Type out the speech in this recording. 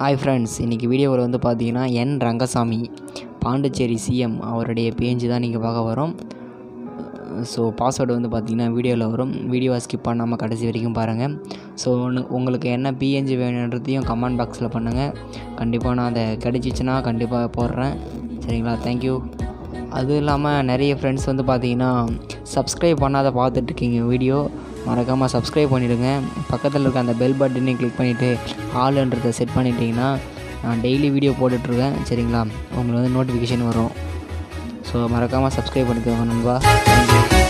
hi friends இன்றைக்கி வீடியோவில் வந்து பார்த்தீங்கன்னா என் ரங்கசாமி பாண்டிச்சேரி சிஎம் அவருடைய பேஜ் தான் நீங்கள் பார்க்க வரோம் ஸோ பாஸ்வேர்டு வந்து பார்த்தீங்கன்னா வீடியோவில் வரும் வீடியோவை ஸ்கிப் பண்ணாமல் கடைசி வரைக்கும் பாருங்கள் ஸோ உங்களுக்கு என்ன பிஎன்ஜி வேணுன்றதையும் கமெண்ட் பாக்ஸில் பண்ணுங்கள் கண்டிப்பாக நான் அதை கிடச்சிச்சின்னா கண்டிப்பாக போடுறேன் சரிங்களா தேங்க்யூ அதுவும் இல்லாமல் நிறைய ஃப்ரெண்ட்ஸ் வந்து பார்த்தீங்கன்னா சப்ஸ்கிரைப் பண்ணாத பார்த்துட்ருக்கீங்க வீடியோ மறக்காமல் சப்ஸ்கிரைப் பண்ணிவிடுங்க பக்கத்தில் இருக்க அந்த பெல் பட்டனையும் கிளிக் பண்ணிவிட்டு ஆளுன்றதை செட் பண்ணிட்டீங்கன்னா நான் டெய்லி வீடியோ போட்டுட்ருக்கேன் சரிங்களா உங்களுக்கு வந்து நோட்டிஃபிகேஷன் வரும் ஸோ மறக்காமல் சப்ஸ்கிரைப் பண்ணிக்கோங்க நண்பா தேங்க்யூ